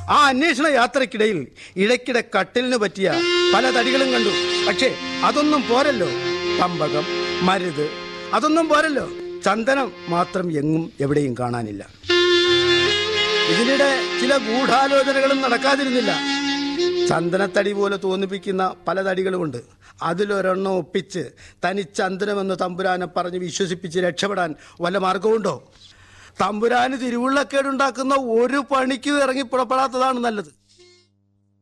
ആ അന്വേഷണ യാത്രക്കിടയിൽ ഇടയ്ക്കിടെ കട്ടിലിന് പറ്റിയ പല തടികളും കണ്ടു പക്ഷേ അതൊന്നും പോരല്ലോ പമ്പകം മരുത് അതൊന്നും പോരല്ലോ ചന്ദനം മാത്രം എങ്ങും എവിടെയും കാണാനില്ല ഇതിനിടെ ചില ഗൂഢാലോചനകളും നടക്കാതിരുന്നില്ല ചന്ദനത്തടി പോലെ തോന്നിപ്പിക്കുന്ന പല തടികളുമുണ്ട് അതിലൊരെണ്ണം ഒപ്പിച്ച് തനി ചന്ദനമെന്ന് തമ്പുരാനെ പറഞ്ഞ് വിശ്വസിപ്പിച്ച് രക്ഷപ്പെടാൻ വല്ല മാർഗമുണ്ടോ തമ്പുരാന് തിരുവുള്ളക്കേടുണ്ടാക്കുന്ന ഒരു പണിക്കും ഇറങ്ങി പുറപ്പെടാത്തതാണ് നല്ലത്